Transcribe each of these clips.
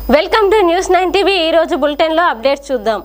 Welcome to news nine TV ఈ రోజు bulletin లో అప్డేట్స్ చూద్దాం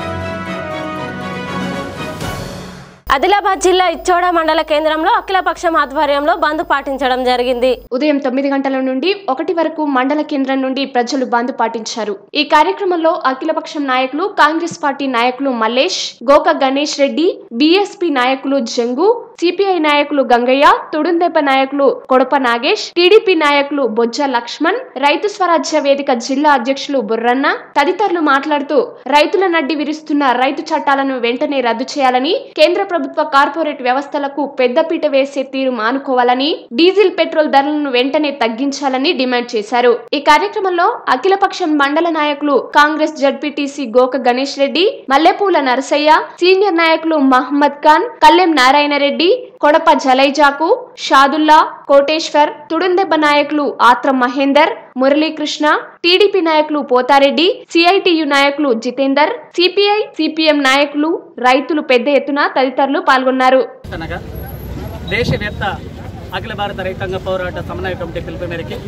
ఆదిలాబాద్ జిల్లా ఇచ్చోడ మండల కేంద్రంలో అఖిలపక్షం ఆధ్వర్యంలో బంద్ పాటించడం జరిగింది ఉదయం తొమ్మిది గంటల నుండి ఒకటి వరకు మండల కేంద్రం నుండి ప్రజలు బంద్ పాటించారు ఈ కార్యక్రమంలో అఖిలపక్షం నాయకులు కాంగ్రెస్ పార్టీ నాయకులు మల్లేష్ గోక గణేష్ రెడ్డి బీఎస్పీ నాయకులు జంగు సిపిఐ నాయకులు గంగయ్య తుడుందెప్ప నాయకులు కొడప నాగేష్ టీడీపీ నాయకులు బొజ్జ లక్ష్మణ్ రైతు స్వరాజ్య వేదిక జిల్లా అధ్యక్షులు బుర్రన్న తదితరులు మాట్లాడుతూ రైతుల నడ్డి విరుస్తున్న రైతు చట్టాలను వెంటనే రద్దు చేయాలని కేంద్ర ప్రభుత్వ కార్పొరేట్ వ్యవస్థలకు పెద్దపీట వేసే తీరు మానుకోవాలని డీజిల్ పెట్రోల్ ధరలను వెంటనే తగ్గించాలని డిమాండ్ చేశారు ఈ కార్యక్రమంలో అఖిలపక్షం మండల నాయకులు కాంగ్రెస్ జడ్పీటీసీ గోక గణేష్ రెడ్డి మల్లెపూల నరసయ్య సీనియర్ నాయకులు మహమ్మద్ ఖాన్ కల్లెం నారాయణ రెడ్డి కొడప జలైజాకు షాదుల్లా కోటేశ్వర్ తుడుందెబ్బ నాయకులు ఆత్రం మహేందర్ మురళీకృష్ణ టీడీపీ నాయకులు పోతారెడ్డి సిఐటియు నాయకులు జితేందర్ సిపిఐ సిపిఎం నాయకులు రైతులు పెద్ద ఎత్తున తదితరులు పాల్గొన్నారు అనగా దేశవ్యాప్త అఖిల భారత రైతాంగ పోరాట సమన్వయ కమిటీ పిలుపు మేరకి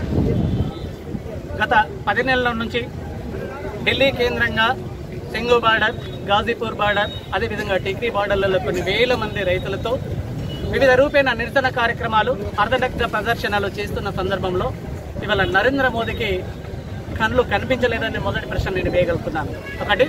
గత పది నెలల నుంచి ఢిల్లీ కేంద్రంగా సింగు బార్డర్ గాజీపూర్ బార్డర్ అదేవిధంగా టిగ్రీ బార్డర్లలో కొన్ని వేల మంది రైతులతో వివిధ రూపేణ నిరసన కార్యక్రమాలు అర్ధనగ్న ప్రదర్శనలు చేస్తున్న సందర్భంలో ఇవాళ నరేంద్ర మోదీకి కళ్ళు కనిపించలేదని మొదటి ప్రశ్న నేను వేయగలుగుతున్నాను ఒకటి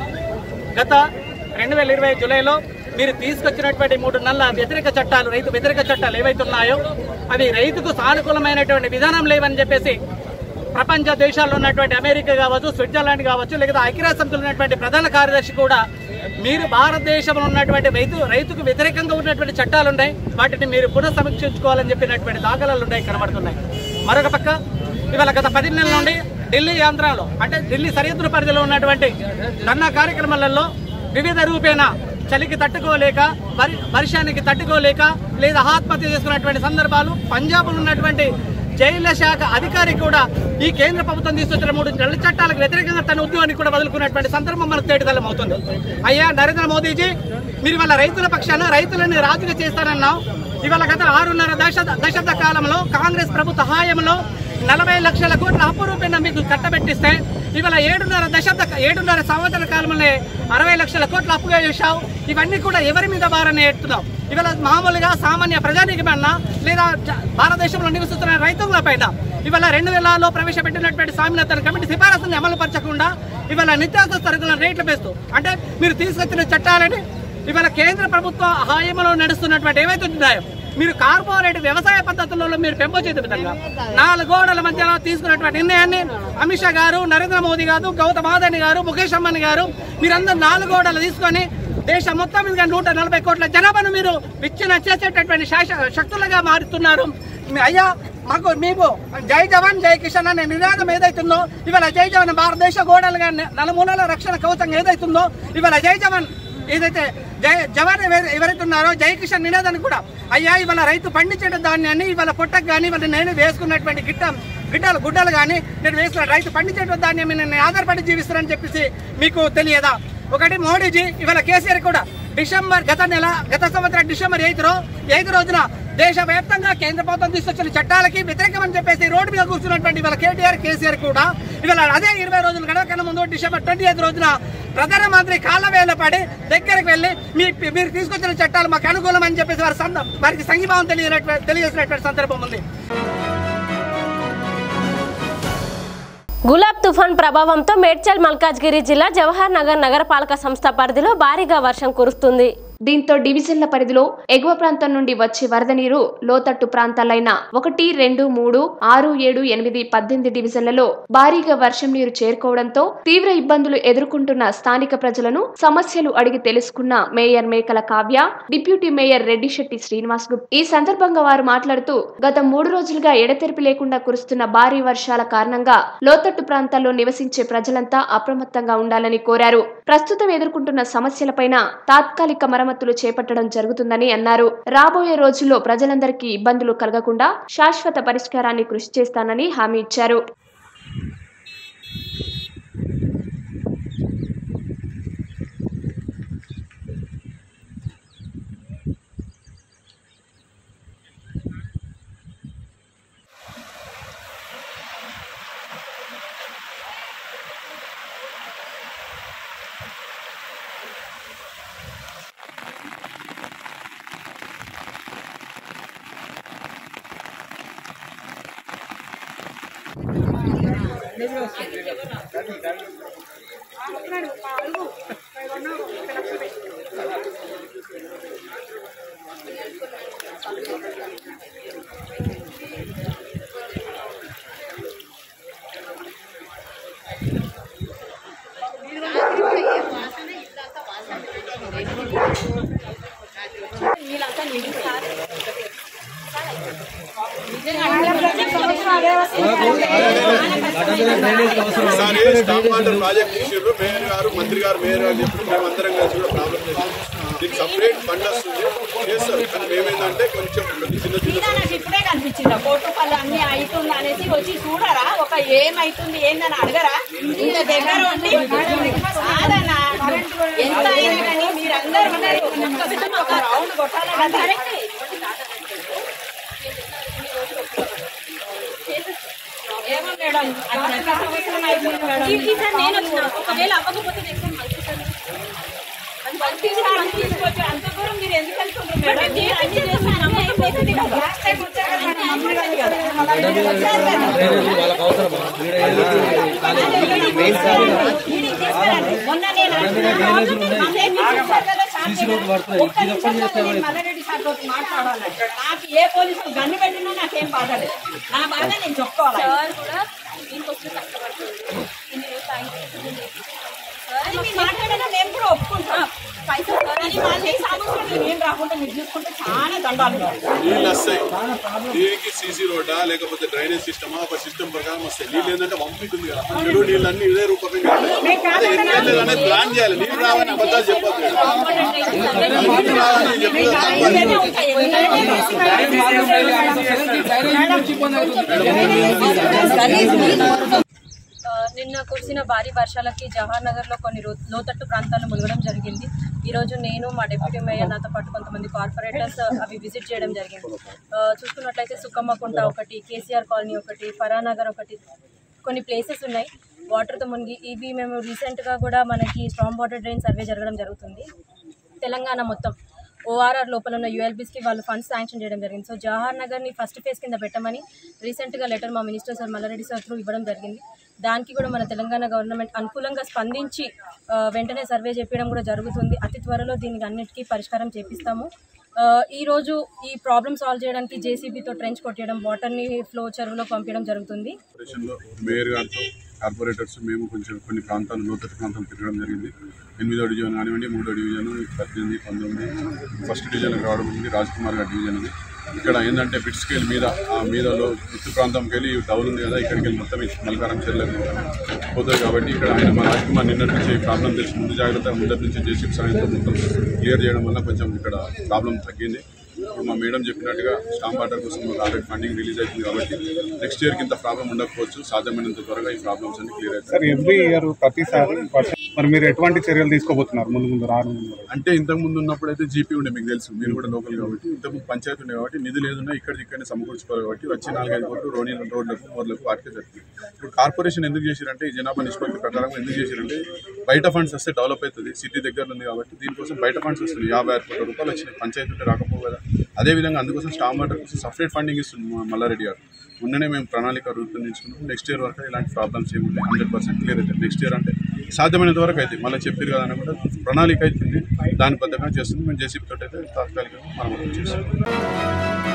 గత రెండు వేల ఇరవై జూలైలో మీరు తీసుకొచ్చినటువంటి మూడు నెలల వ్యతిరేక చట్టాలు రైతు వ్యతిరేక చట్టాలు ఏవైతే ఉన్నాయో అవి రైతుకు సానుకూలమైనటువంటి విధానం లేవని చెప్పేసి ప్రపంచ దేశాల్లో ఉన్నటువంటి అమెరికా కావచ్చు స్విట్జర్లాండ్ కావచ్చు లేదా ఐక్యరాజ్య సమితిలో ఉన్నటువంటి ప్రధాన కార్యదర్శి కూడా మీరు భారతదేశంలో ఉన్నటువంటి రైతు రైతుకు వ్యతిరేకంగా ఉన్నటువంటి చట్టాలు ఉన్నాయి వాటిని మీరు పునఃసమీక్షించుకోవాలని చెప్పినటువంటి దాఖలాలు ఉన్నాయి కనబడుతున్నాయి మరొక పక్క ఇవాళ గత పది నెలల నుండి ఢిల్లీ ఆంధ్రాలో అంటే ఢిల్లీ సరిహద్దుల పరిధిలో ఉన్నటువంటి ధర్నా కార్యక్రమాలలో వివిధ రూపేణ చలికి తట్టుకోలేక వరి వర్షానికి తట్టుకోలేక లేదా ఆత్మహత్య చేసుకున్నటువంటి సందర్భాలు పంజాబ్లో ఉన్నటువంటి జైళ్ల శాఖ అధికారి కూడా ఈ కేంద్ర ప్రభుత్వం తీసుకొచ్చిన మూడు నల్ల చట్టాలకు వ్యతిరేకంగా తన ఉద్యోగాన్ని కూడా వదులుకున్నటువంటి సందర్భం మనకు తేటతలం అవుతుంది అయ్యా నరేంద్ర మోదీజీ మీరు ఇవాళ రైతుల పక్షాన రైతులని రాజుగా చేస్తానన్నావు ఇవాళ గత ఆరున్నర దశ దశాబ్ద కాలంలో కాంగ్రెస్ ప్రభుత్వ హాయంలో నలభై లక్షల కోట్ల అప్పు రూపేణ మీకు కట్టబెట్టిస్తే ఇవాళ ఏడున్నర దశాబ్ద ఏడున్నర సంవత్సరాల కాలంలోనే అరవై లక్షల కోట్ల అప్పుగా చేశావు ఇవన్నీ కూడా ఎవరి మీద భారాన్ని ఎత్తుతావు ఇవాళ మామూలుగా సామాన్య ప్రజానీకమన్నా లేదా జ- భారతదేశంలో నివసిస్తున్న రైతుల పైన ఇవాళ రెండు వేలలో ప్రవేశపెట్టినటువంటి స్వామినాథన్ కమిటీ సిఫారసుని అమలు పరచకుండా ఇవాళ నిత్యావసర సరుకుల రేట్లు పెస్తూ అంటే మీరు తీసుకొచ్చిన చట్టాలని ఇవాళ కేంద్ర ప్రభుత్వ హాయంలో నడుస్తున్నటువంటి ఏవైతే ఉన్నాయో మీరు కార్పొరేట్ వ్యవసాయ పద్ధతులలో మీరు పెంపొందే విధంగా నాలుగు గోడల మధ్యలో తీసుకున్నటువంటి నిర్ణయాన్ని అమిత్ షా గారు నరేంద్ర మోదీ గారు గౌతమ్ అదాని గారు ముఖేష్ అంబానీ గారు మీరందరూ నాలుగు గోడలు తీసుకొని దేశం మొత్తం మీద నూట నలభై కోట్ల జనాభాను మీరు విచ్ఛిన్న చేసేటటువంటి శాస- శక్తులుగా మారుతున్నారు మీ అయ్యా మాకు మీకు జై జవాన్ జై కిషన్ అనే నినాదం ఏదైతుందో ఇవాళ జై జవాన్ భారతదేశ గోడలుగా న- నలుమూలల రక్షణ కవచం ఏదైతుందో ఇవాళ జై జవాన్ ఏదైతే జై జవాన్ ఎవరు- ఎవరైతే ఉన్నారో జై కిషన్ నినాదాన్ని కూడా అయ్యా ఇవాళ రైతు పండించే ధాన్యాన్ని ఇవాళ పొట్టకు కానీ ఇవాళ నేను వేసుకున్నటువంటి గిట్ట గిడ్డలు గుడ్డలు కానీ నేను వేసుకున్న రైతు పండించే ధాన్యం మీద నేను ఆధారపడి జీవిస్తానని చెప్పేసి మీకు తెలియదా ఒకటి మోడీజీ ఇవాళ కేసీఆర్ కూడా డిసెంబర్ గత నెల గత సంవత్సరం డిసెంబర్ ఎయిత్ రో ఎయిత్ రోజున దేశవ్యాప్తంగా కేంద్ర ప్రభుత్వం తీసుకొచ్చిన చట్టాలకి వ్యతిరేకమని చెప్పేసి రోడ్డు మీద కూర్చున్నటువంటి ఇవాళ కేటీఆర్ కేసీఆర్ కూడా ఇవాళ అదే ఇరవై రోజులు గడవకన్నా ముందు డిసెంబర్ ట్వంటీ ఎయిత్ రోజున ప్రధానమంత్రి కాళ్ళ వేల పడి దగ్గరికి వెళ్ళి మీ మీరు తీసుకొచ్చిన చట్టాలు మాకు అనుకూలం అని చెప్పేసి వారి సంద వారికి సంఘీభావం తెలియనటువంటి తెలియజేసినటువంటి సందర్భం ఉంది గులాబ్ తుఫాన్ ప్రభావంతో మేడ్చల్ మల్కాజ్గిరి జిల్లా జవహర్ నగర్ నగరపాలక సంస్థ పరిధిలో భారీగా వర్షం కురుస్తుంది దీంతో డివిజన్ల పరిధిలో ఎగువ ప్రాంతం నుండి వచ్చే వరద నీరు లోతట్టు ప్రాంతాలైన ఒకటి రెండు మూడు ఆరు ఏడు ఎనిమిది పద్దెనిమిది డివిజన్లలో భారీగా వర్షం నీరు చేరుకోవడంతో తీవ్ర ఇబ్బందులు ఎదుర్కొంటున్న స్థానిక ప్రజలను సమస్యలు అడిగి తెలుసుకున్న mayor Mekala Kavya deputy mayor Reddishetti Srinivas Gupta ఈ సందర్భంగా వారు మాట్లాడుతూ గత మూడు రోజులుగా ఎడతెరిపి లేకుండా కురుస్తున్న భారీ వర్షాల కారణంగా లోతట్టు ప్రాంతాల్లో నివసించే ప్రజలంతా అప్రమత్తంగా ఉండాలని కోరారు ప్రస్తుతం ఎదుర్కొంటున్న సమస్యలపైన తాత్కాలిక మరమ్మతులు చేపట్టడం జరుగుతుందని అన్నారు రాబోయే రోజుల్లో ప్రజలందరికీ ఇబ్బందులు కలగకుండా శాశ్వత పరిష్కారాన్ని కృషి చేస్తానని హామీ ఇచ్చారు ఒకసారి స్టాప్ వాటర్ ప్రాజెక్ట్ ఇచ్చారు మేయర్ గారు మంత్రి గారు మేయర్ గారు చెప్పి మేము అందరం కలిసి కూడా ప్రాబ్లం చేస్తాం దీనికి సపరేట్ ఫండ్ వస్తుంది చేస్తారు కానీ మేమేందంటే కొంచెం చిన్న చిన్న నాకు ఇప్పుడే కనిపించింది కోటి రూపాయలు అన్ని అవుతుంది అనేసి వచ్చి చూడరా ఒక ఏమైతుంది ఏందని అడగరా ఇంత దగ్గర ఉండి కాదన్నా ఎంత అయినా కానీ మీరందరూ ఉన్నారు ఒక్క ఒక రౌండ్ కొట్టాలి కదా ఏమో మేడం అది ప్రతి సంవత్సరం అయిపోయింది మేడం ఈసారి నేను వచ్చిన ఒకవేళ అవ్వకపోతే నెక్స్ట్ టైం మంచి సార్ పంపించాలి తీసుకొచ్చి అంత దూరం మీరు ఎందుకు వెళ్తుంటారు మేడం మీరు అన్ని చేస్తాను అమ్మ ఏం చేసింది కదా లాస్ట్ టైం వచ్చారు కదా మేడం, అమ్మ లేదు కదా. వచ్చారు కదా. వీడికి తీసుకురండి. మొన్న నేను వచ్చిన మళ్ళీ మీకు ఇచ్చారు కదా ఛార్జ్ ఒక్క నిమిషంలో నేను మల్లారెడ్డి సార్ తోటి మాట్లాడాలి నాకు ఏ పోలీసులు గన్ను పెట్టినా నాకేం బాధ లేదు నా బాధ నేను చెప్పుకోవాలి సార్ కూడా దీనికోసం కష్టపడుతుంది ఇన్ని రోజులు టైం తీసుకుని అది మీరు మాట్లాడినా నేను కూడా ఒప్పుకుంటాను పైసలు కానీ మళ్ళీ సంవత్సరం మీరు ఏం రాకుండా మీరు చూసుకుంటే చాలా దండాలు నీళ్ళు వస్తాయి దీనికి సీసీ రోడ్డా లేకపోతే డ్రైనేజ్ సిస్టమా ఒక సిస్టమ్ ప్రకారం వస్తాయి నీళ్ళు ఏంటంటే పంపిస్తుంది కదా మన చెరువు నీళ్ళు అన్ని ఇదే రూపకంగా ఉంటాయి. అదే ఎట్లా వెళ్ళాలి అనేది ప్లాన్ చేయాలి నీళ్ళు రావని అబద్ధాలు చెప్పొద్దు నీళ్ళు రావని చెప్పదు ఆ, నిన్న కురిసిన భారీ వర్షాలకి జవహర్ నగర్ లో కొన్ని రో- లోతట్టు ప్రాంతాలు మునగడం జరిగింది ఈ రోజు నేను మా డిప్యూటీ మేయర్ నాతో పాటు కొంతమంది కార్పొరేటర్స్ అవి విజిట్ చేయడం జరిగింది ఆ, చూసుకున్నట్లయితే సుక్కమ్మకుంట ఒకటి కేసీఆర్ కాలనీ ఒకటి ఫరానగర్ ఒకటి కొన్ని ప్లేసెస్ ఉన్నాయి వాటర్తో మునిగి ఇవి మేము రీసెంట్గా కూడా మనకి స్ట్రాంగ్ వాటర్ డ్రైన్ సర్వే జరగడం జరుగుతుంది తెలంగాణ మొత్తం ఓఆర్ఆర్ లోపల ఉన్న యూఎల్బీస్కి వాళ్ళు ఫండ్స్ శాంక్షన్ చేయడం జరిగింది సో జవహర్ నగర్ని ఫస్ట్ ఫేజ్ కింద పెట్టమని రీసెంట్గా లెటర్ మా minister sir Mallareddy sir through ఇవ్వడం జరిగింది దానికి కూడా మన తెలంగాణ గవర్నమెంట్ అనుకూలంగా స్పందించి ఆ, వెంటనే సర్వే చేపించడం కూడా జరుగుతుంది అతి త్వరలో దీనికి అన్నిటికీ పరిష్కారం చేపిస్తాము ఆ, ఈ రోజు ఈ ప్రాబ్లమ్ సాల్వ్ చేయడానికి జేసీబీతో ట్రెంచ్ కొట్టేయడం వాటర్ని ఫ్లో చెరువులో పంపించడం జరుగుతుంది కార్పొరేషన్లో మేయర్ గారితో కార్పొరేటర్స్ మేము కొంచెం కొన్ని ప్రాంతాలు లోతట్టు ప్రాంతాలు తిరగడం జరిగింది ఎనిమిదో డివిజన్ కానివ్వండి మూడో డివిజన్ పద్దెనిమిది పంతొమ్మిది ఫస్ట్ డివిజన్కి రావడం ఉంది రాజ్ కుమార్ గారి డివిజన్ ఇది ఇక్కడ ఏంటంటే బిట్ స్కేల్ మీద ఆ మీదలో ఉత్తు ప్రాంతంకి వెళ్ళి డౌన్ ఉంది కదా ఇక్కడికి వెళ్ళి మొత్తం ఈ మల్కారం చెల్లెలు పోతుంది కాబట్టి ఇక్కడ ఆయన మా రాజ్ కుమార్ నిన్నటి నుంచి ప్రాబ్లం తెచ్చి ముందు జాగ్రత్త ముందటి నుంచి జేసీబీ సాయంతో మొత్తం క్లియర్ చేయడం వల్ల కొంచెం ఇక్కడ ప్రాబ్లం తగ్గింది ఇప్పుడు మా మేడం చెప్పినట్టుగా స్టాంప్ వాటర్ కోసం మాకు ఆల్రెడీ ఫండింగ్ రిలీజ్ అవుతుంది కాబట్టి నెక్స్ట్ ఇయర్కి ఇంత ప్రాబ్లం ఉండకపోవచ్చు సాధ్యమైనంత త్వరగా ఈ ప్రాబ్లమ్స్ అన్ని క్లియర్ అవుతాయి సార్ ఎవ్రీ ఇయర్ ప్రతిసారి వర్షం మరి మీరు ఎటువంటి చర్యలు తీసుకోబోతున్నారు ముందు ముందు రాను ముందు అంటే ఇంతకు ముందు ఉన్నప్పుడు అయితే జీపీ ఉండే మీకు తెలుసు మీరు కూడా లోకల్ కాబట్టి ఇంతకుముందు పంచాయతీ ఉండే కాబట్టి నిధులు ఏదున్నా ఇక్కడ ఇక్కడనే సమకూర్చుకోవాలి కాబట్టి వచ్చి నాలుగైదు కోట్లు రోనీ రోడ్లకు రోడ్లకు వాటికే జరుగుతుంది ఇప్పుడు కార్పొరేషన్ ఎందుకు చేశారంటే ఈ జనాభా నిష్పత్తి ప్రకారం ఎందుకు చేశారంటే బయట ఫండ్స్ వస్తే డెవలప్ అవుతుంది సిటీ దగ్గర ఉంది కాబట్టి దీనికోసం బయట ఫండ్స్ వస్తుంది యాభై ఆరు కోట్ల రూపాయలు వచ్చినాయి పంచాయతీ ఉంటే రాకపోవు కదా అదేవిధంగా అందుకోసం స్టామ్ వాటర్ కోసం సపరేట్ ఫండింగ్ ఇస్తుంది మా మల్లారెడ్డి గారు మొన్ననే మేము ప్రణాళిక రూపొందించుకున్నాం నెక్స్ట్ ఇయర్ వరకు ఇలాంటి ప్రాబ్లమ్స్ ఏమి ఉంటాయి హండ్రెడ్ పర్సెంట్ క్లియర్ అవుతాయి నెక్స్ట్ ఇయర్ అంటే సాధ్యమైనంత వరకు అయితే మళ్ళీ చెప్పారు కదా అని కూడా ప్రణాళిక అవుతుంది దాని బద్దగా చేస్తుంది మేము జేసీబీ తోటి అయితే తాత్కాలికంగా మనం చేస్తాం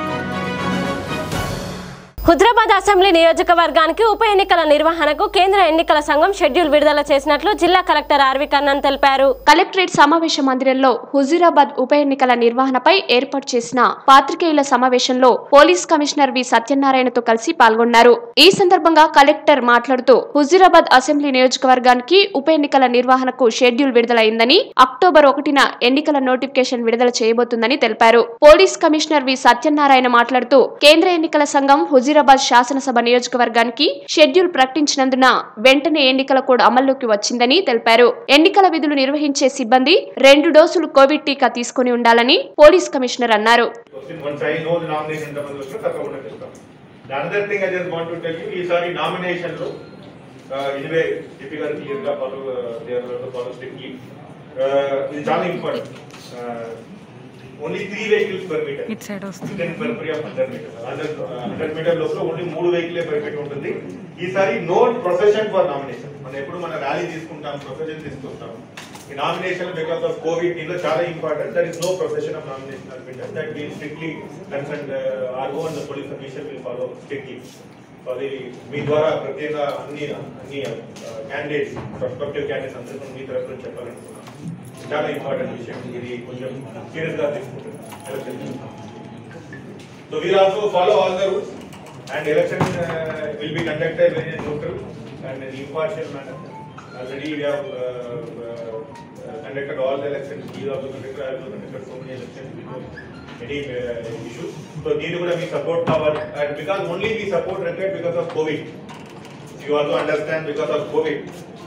హుద్రాబాద్ అసెంబ్లీ నియోజకవర్గానికి ఉప ఎన్నికల నిర్వహణకు కేంద్ర ఎన్నికల సంఘం షెడ్యూల్ విడుదల చేసినట్లు జిల్లా కలెక్టర్ ఆర్వి కన్నన్ తెలిపారు కలెక్టరేట్ సమావేశ మందిరంలో హుజీరాబాద్ ఉప ఎన్నికల నిర్వహణపై ఏర్పాటు చేసిన పాత్రికేయుల సమావేశంలో పోలీస్ కమిషనర్ వి సత్యనారాయణతో కలిసి పాల్గొన్నారు ఈ సందర్భంగా కలెక్టర్ మాట్లాడుతూ హుజీరాబాద్ అసెంబ్లీ నియోజకవర్గానికి ఉప ఎన్నికల నిర్వహణకు షెడ్యూల్ విడుదలైందని అక్టోబర్ ఒకటిన ఎన్నికల నోటిఫికేషన్ విడుదల చేయబోతుందని తెలిపారు పోలీస్ కమిషనర్ వి సత్యనారాయణ మాట్లాడుతూ కేంద్ర ఎన్నికల సంఘం హుజీరాబాద్ శాసనసభ నియోజకవర్గానికి షెడ్యూల్ ప్రకటించినందున వెంటనే ఎన్నికల కోడ్ అమల్లోకి వచ్చిందని తెలిపారు ఎన్నికల విధులు నిర్వహించే సిబ్బంది రెండు డోసులు కోవిడ్ టీకా తీసుకుని ఉండాలని పోలీస్ కమిషనర్ అన్నారు once I know the nomination double వస్తే తప్పకుండా చేస్తాం the another thing I just want to tell you ఈసారి నామినేషన్ లో ఇదివే చెప్పి గారు క్లియర్ గా ఫాలో ఫాలో స్ట్రిక్ట్లీ ఇది చాలా important only three vehicles per meter it side వస్తుంది per of hundred meter hundred meter లోపల ఓన్లీ మూడు వెహికల్ పర్మిట్ ఉంటుంది ఈసారి నో ప్రొఫెషన్ ఫర్ నామినేషన్ మనం ఎప్పుడు మన ర్యాలీ తీసుకుంటాం ప్రొఫెషన్ తీసుకుంటాం ఈ నామినేషన్ బికాస్ ఆఫ్ కోవిడ్ దీంట్లో చాలా important that is no profession of nomination admitter that will strictly concern ergo and police official will follow strictly అది మీ ద్వారా ప్రత్యేక అన్ని అన్ని క్యాండిడేట్స్ ప్రస్పెక్టివ్ క్యాండిడేట్స్ అందరికీ మీ తరఫు నుంచి చెప్పాలనుకున్నాను చాలా ఇంపార్టెంట్ విషయం ఇది కొంచెం సీరియస్ గా తీసుకుంటున్నాం so we'll also follow all the rules and election will be conducted very neutral and impartial manner already we have conducted all the elections, he also conducted, I also conducted so many elections without any uh, issues. So దీన్ని కూడా మీ support కావాలి and because only మీ support required because of Covid you also understand because of Covid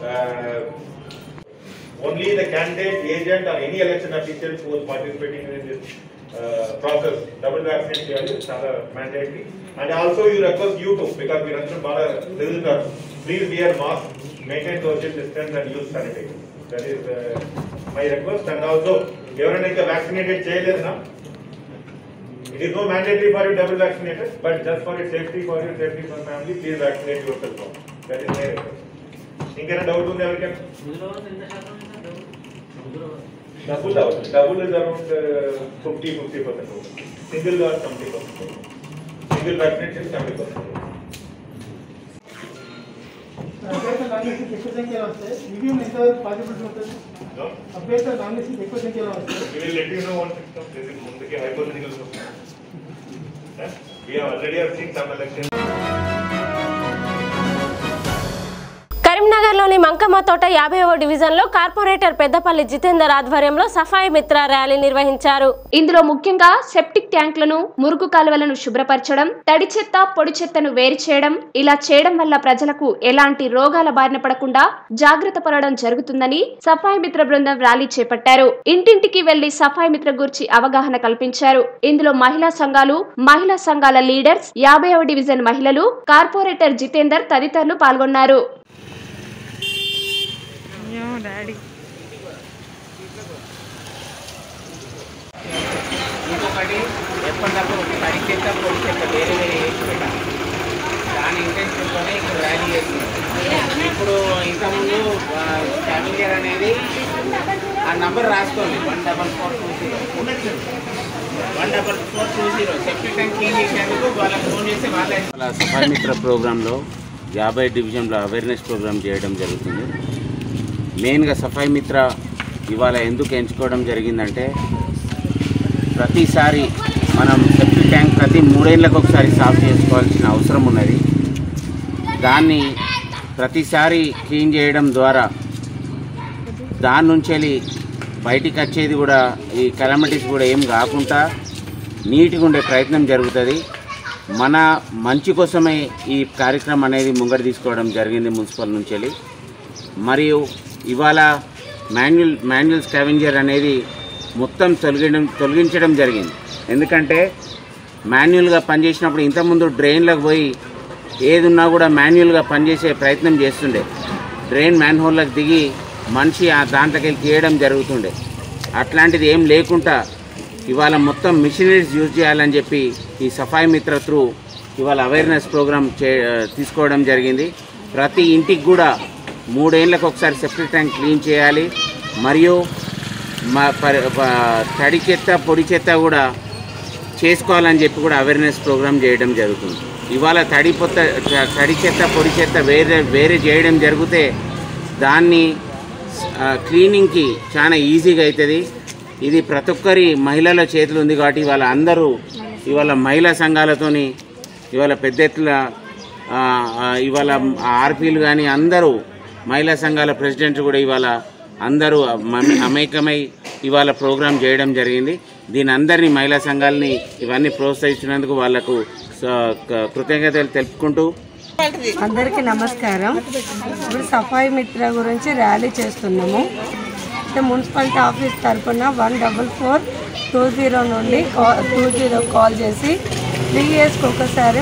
only the candidate, agent or any election officials who was participating in this uh, process, double vaccinate చేయాలి చాలా mandatory. And also you request you to, because మీరందరూ బాగా తెలుగుతారు, please wear mask, maintain social distance and use sanitizer. That is uh, my request and also ఎవరైనా ఇంకా vaccinated చేయలేదునా It is no mandatory for you double vaccinated, but just for your safety, for your safety for family, please vaccinate yourself. now. That is my request. ఇంకేనా doubt ఉంది ఎవరికైనా double అవుతుంది double is around fifty fifty percent single seventy percent single vaccination seventy percent అభ్యర్థుల nomination ఎక్కువ సంఖ్యలో వస్తాయి EVM ఎంతవరకు possibility ఉంటుంది అభ్యర్థుల నామినేషన్ ఎక్కువ సంఖ్యలో వస్తాయి We will let you know once it comes. This is ముందుకి hypothetical question. Yeah? We have already have seen some elections. కరీంనగర్లోని మంకమ్మ తోట యాభైవ డివిజన్లో కార్పొరేటర్ పెద్దపల్లి జితేందర్ ఆధ్వర్యంలో సఫాయి మిత్ర ర్యాలీ నిర్వహించారు ఇందులో ముఖ్యంగా సెప్టిక్ ట్యాంకులను మురుగు కాలువలను శుభ్రపరచడం తడి చెత్త పొడి చెత్తను వేరు చేయడం ఇలా చేయడం వల్ల ప్రజలకు ఎలాంటి రోగాల బారిన పడకుండా జాగ్రత్త పడడం జరుగుతుందని సఫాయి మిత్ర బృందం ర్యాలీ చేపట్టారు ఇంటింటికి వెళ్లి సఫాయి మిత్ర గురించి అవగాహన కల్పించారు ఇందులో మహిళా సంఘాలు మహిళా సంఘాల లీడర్స్ యాభైవ డివిజన్ మహిళలు కార్పొరేటర్ జితేందర్ తదితరులు పాల్గొన్నారు ఇంకొకటి ఎప్పటికప్పుడు తడి చెత్త పొడి చెత్త వేరే వేరే వేసి పెట్టాలి దాని ఇంటెన్షన్తోనే ఇక్కడ ర్యాలీ చేస్తుంది ఇప్పుడు ఇంతకుముందు క్యాబింగర్ అనేది ఆ నంబర్ రాసుకోండి one double four two zero one double four two zero septic tank clean చేసేందుకు వాళ్ళకి ఫోన్ చేసి వాళ్ళే అలా సఫాయి మిత్ర ప్రోగ్రాంలో యాభై డివిజన్లో అవేర్నెస్ ప్రోగ్రామ్ చేయడం జరుగుతుంది మెయిన్గా సఫాయి మిత్ర ఇవాళ ఎందుకు ఎంచుకోవడం జరిగిందంటే ప్రతిసారి మనం సెప్టిక్ ట్యాంక్ ప్రతి మూడేళ్ళకు ఒకసారి సాఫ్ చేసుకోవాల్సిన అవసరం ఉన్నది దాన్ని ప్రతిసారి క్లీన్ చేయడం ద్వారా దాని నుంచి బయటికి వచ్చేది కూడా ఈ కెలమిటీస్ కూడా ఏం కాకుండా నీట్గా ఉండే ప్రయత్నం జరుగుతుంది మన మంచి కోసమే ఈ కార్యక్రమం అనేది ముంగడు తీసుకోవడం జరిగింది మున్సిపల్ నుంచి వెళ్ళి మరియు ఇవాళ మాన్యువల్ మాన్యువల్ స్కావెంజర్ అనేది మొత్తం తొలగించడం తొలగించడం జరిగింది ఎందుకంటే మాన్యువల్గా పనిచేసినప్పుడు ఇంతకుముందు డ్రైన్లకు పోయి ఏది ఉన్నా కూడా మాన్యువల్గా పనిచేసే ప్రయత్నం చేస్తుండే డ్రైన్ మ్యాన్ హోల్లకు దిగి మనిషి ఆ దాంట్లోకి వెళ్ళి తీయడం జరుగుతుండే అట్లాంటిది ఏం లేకుండా ఇవాళ మొత్తం మిషనరీస్ యూజ్ చేయాలని చెప్పి ఈ సఫాయి మిత్ర త్రూ ఇవాళ అవేర్నెస్ ప్రోగ్రామ్ చే తీసుకోవడం జరిగింది ప్రతి ఇంటికి కూడా మూడేళ్ళకి ఒకసారి సెప్టిక్ ట్యాంక్ క్లీన్ చేయాలి మరియు మా పరి ప- తడి చెత్త పొడి చెత్త కూడా చేసుకోవాలని చెప్పి కూడా అవేర్నెస్ ప్రోగ్రామ్ చేయడం జరుగుతుంది ఇవాళ తడి పొత్త తడి చెత్త పొడి చెత్త వేరే వేరే చేయడం జరిగితే దాన్ని ఆ, క్లీనింగ్కి చాలా ఈజీగా అవుతుంది ఇది ప్రతి ఒక్కరి మహిళల చేతులు ఉంది కాబట్టి ఇవాళ అందరూ ఇవాళ మహిళా సంఘాలతోని ఇవాళ పెద్ద ఎత్తున ఆ, ఆ, ఇవాళ ఆర్పీలు కానీ అందరూ మహిళా సంఘాల ప్రెసిడెంట్ కూడా ఇవాళ అందరూ మమ- అమేకమై ఇవాళ ప్రోగ్రాం చేయడం జరిగింది దీని అందరినీ మహిళా సంఘాలని ఇవన్నీ ప్రోత్సహించినందుకు వాళ్లకు స- క- కృతజ్ఞతలు తెలుపుకుంటూ అందరికీ నమస్కారం ఇప్పుడు సఫాయి మిత్ర గురించి ర్యాలీ చేస్తున్నాము అంటే మున్సిపాలిటీ ఆఫీస్ తరఫున one double four two zero నుండి టూ జీరో కాల్ చేసి త్రీ ఇయర్స్కి ఒకసారి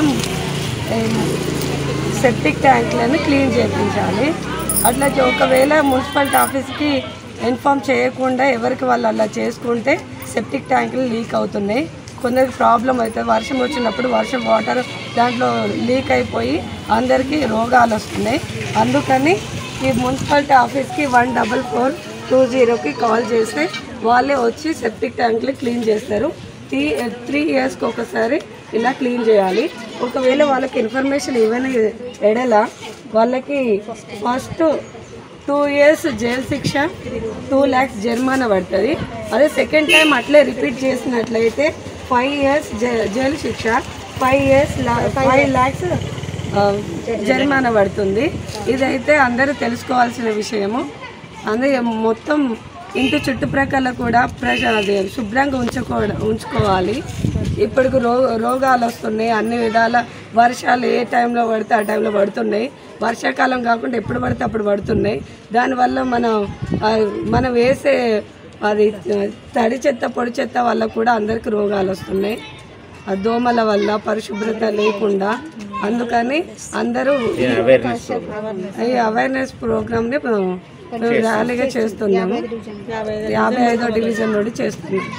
సెప్టిక్ ట్యాంక్లను క్లీన్ చేయించాలి అట్లా చే- ఒకవేళ మున్సిపాలిటీ ఆఫీస్కి ఇన్ఫామ్ చేయకుండా ఎవరికి వాళ్ళు అలా చేసుకుంటే సెప్టిక్ ట్యాంకులు లీక్ అవుతున్నాయి కొందరికి ప్రాబ్లం అవుతుంది వర్షం వచ్చినప్పుడు వర్షం వాటర్ దాంట్లో లీక్ అయిపోయి అందరికీ రోగాలు వస్తున్నాయి అందుకని ఈ మున్సిపాలిటీ ఆఫీస్కి వన్ డబల్ ఫోర్ టూ జీరోకి కాల్ చేస్తే వాళ్ళే వచ్చి సెప్టిక్ ట్యాంకులు క్లీన్ చేస్తారు త్రీ త్రీ ఇయర్స్కి ఒకసారి ఇలా క్లీన్ చేయాలి ఒకవేళ వాళ్ళకి ఇన్ఫర్మేషన్ ఇవ్వని ఎడల వాళ్ళకి ఫస్ట్ టూ ఇయర్స్ జైలు శిక్ష టూ ల్యాక్స్ జరిమానా పడుతుంది అదే సెకండ్ టైం అట్లే రిపీట్ చేసినట్లయితే ఫైవ్ ఇయర్స్ జైలు శిక్ష ఫైవ్ ఇయర్స్ ఫైవ్ ల్యాక్స్ జరిమానా పడుతుంది ఇదైతే అందరూ తెలుసుకోవాల్సిన విషయము అందుకే మొత్తం ఇంటి చుట్టుప్రక్కల కూడా ప్రజ అది శుభ్రంగా ఉంచుకో ఉంచుకోవాలి ఇప్పటికి రో రోగాలు వస్తున్నాయి అన్ని విధాల వర్షాలు ఏ టైంలో పడితే ఆ టైంలో పడుతున్నాయి వర్షాకాలం కాకుండా ఎప్పుడు పడితే అప్పుడు పడుతున్నాయి దానివల్ల మనం ఆ, మనం వేసే అది తడి చెత్త పొడి చెత్త వల్ల కూడా అందరికీ రోగాలు వస్తున్నాయి ఆ దోమల వల్ల పరిశుభ్రత లేకుండా అందుకని అందరూ ఈ awareness ఈ అవేర్నెస్ ప్రోగ్రామ్ని మేము ర్యాలీగా చేస్తున్నాము యాభై ఐదో డివిజన్ నుండి చేస్తున్నాం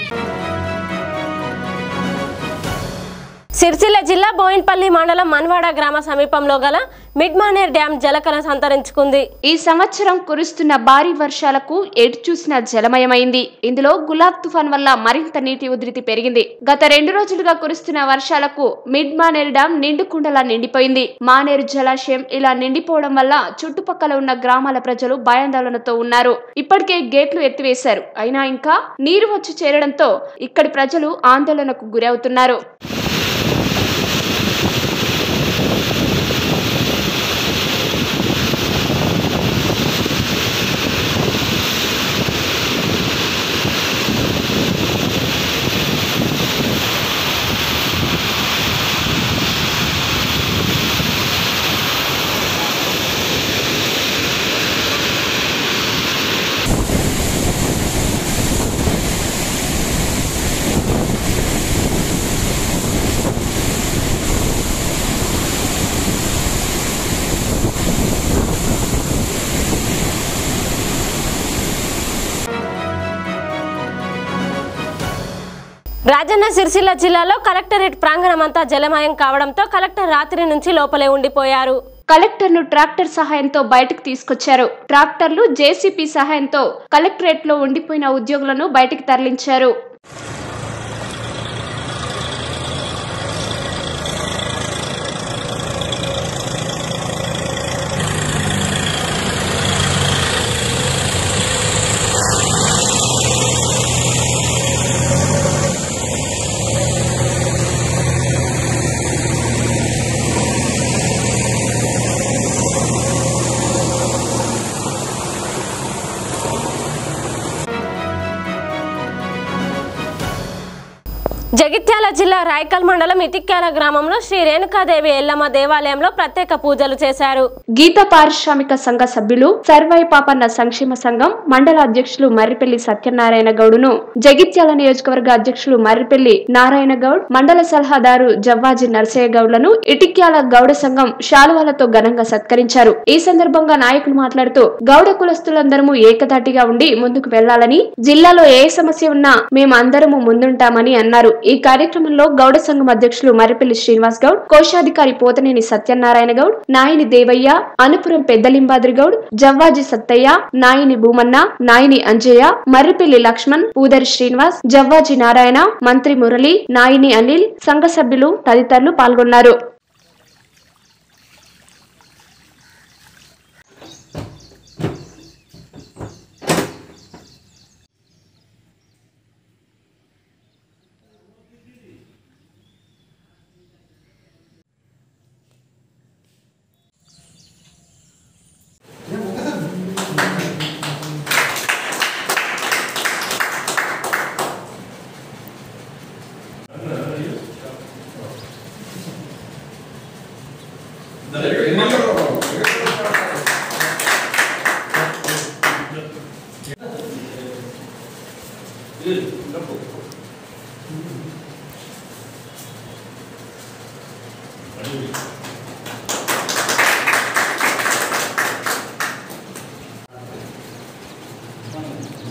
సిరిసిల్ల జిల్లా బోయిన్పల్లి మండలం మన్వాడ గ్రామ సమీపంలో గల మిడ్మానేర్ డ్యాం జలకళ సంతరించుకుంది ఈ సంవత్సరం కురుస్తున్న భారీ వర్షాలకు ఎటు చూసిన జలమయమైంది ఇందులో గులాబ్ తుఫాన్ వల్ల మరింత నీటి ఉధృతి పెరిగింది గత రెండు రోజులుగా కురుస్తున్న వర్షాలకు మిడ్ మానేరు డ్యాం నిండుకుండలా నిండిపోయింది మానేరు జలాశయం ఇలా నిండిపోవడం వల్ల చుట్టుపక్కల ఉన్న గ్రామాల ప్రజలు భయాందోళనతో ఉన్నారు ఇప్పటికే గేట్లు ఎత్తివేశారు అయినా ఇంకా నీరు వచ్చి చేరడంతో ఇక్కడి ప్రజలు ఆందోళనకు గురవుతున్నారు రాజన్న సిరిసిల్ల జిల్లాలో కలెక్టరేట్ ప్రాంగణం అంతా జలమయం కావడంతో కలెక్టర్ రాత్రి నుంచి లోపలే ఉండిపోయారు కలెక్టర్ను ట్రాక్టర్ సహాయంతో బయటకు తీసుకొచ్చారు ట్రాక్టర్లు జేసీపీ సహాయంతో కలెక్టరేట్ లో ఉండిపోయిన ఉద్యోగులను బయటకు తరలించారు జగిత్యాల జిల్లా రాయకల్ మండలం ఇటిక్యాల గ్రామంలో శ్రీ రేణుకాదేవి ఎల్లమ్మ దేవాలయంలో ప్రత్యేక పూజలు చేశారు గీత పారిశ్రామిక సంఘ సభ్యులు సర్వై పాపన్న సంక్షేమ సంఘం మండల అధ్యక్షులు మర్రిపల్లి సత్యనారాయణ గౌడును జగిత్యాల నియోజకవర్గ అధ్యక్షులు మర్రిపల్లి నారాయణ గౌడ్ మండల సలహాదారు జవ్వాజీ నరసయ్య గౌడ్లను ఇటిక్యాల గౌడ సంఘం శాలువాలతో ఘనంగా సత్కరించారు ఈ సందర్భంగా నాయకులు మాట్లాడుతూ గౌడ కులస్తులందరము ఏకతాటిగా ఉండి ముందుకు వెళ్లాలని జిల్లాలో ఏ సమస్య ఉన్నా మేము అందరము ముందుంటామని అన్నారు ఈ కార్యక్రమంలో గౌడ సంఘం అధ్యక్షులు మర్రిపల్లి శ్రీనివాస్ గౌడ్ కోశాధికారి పోతనేని సత్యనారాయణ గౌడ్ నాయని దేవయ్య అనుపురం పెద్దలింబాద్రి గౌడ్ జవ్వాజీ సత్తయ్య నాయని భూమన్న నాయని అంజయ్య మర్రిపల్లి లక్ష్మణ్ పూదరి శ్రీనివాస్ జవ్వాజీ నారాయణ మంత్రి మురళి నాయని అనిల్ సంఘ సభ్యులు తదితరులు పాల్గొన్నారు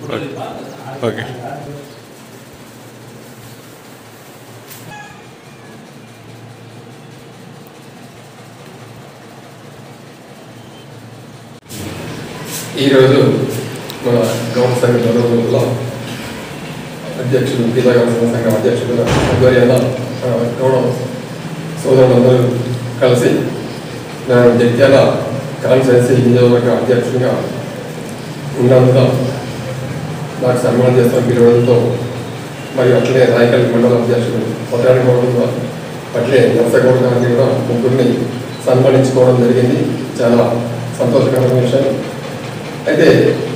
ఓకే ఓకే ఈరోజు మన గౌరవ సంఘ గౌరవంలో అధ్యక్షుడు జిల్లా గౌరవ సంఘం అధ్యక్షుడు ఆధ్వర్యాన ఆ, గౌరవ సోదరులందరూ కలిసి నా జగిత్యాల కాన్ఫరెన్సీ నియోజకవర్గ అధ్యక్షుడిగా ఉన్నందున నాకు సన్మానం చేస్తాను పిలవడంతో మరియు అట్లనే రాయకల్ మండల అధ్యక్షుడు పత్రాని గౌరవంలో అట్లే నర్సగౌడ గారిని కూడా ముగ్గురిని సన్మానించుకోవడం జరిగింది చాలా సంతోషకరమైన విషయం అయితే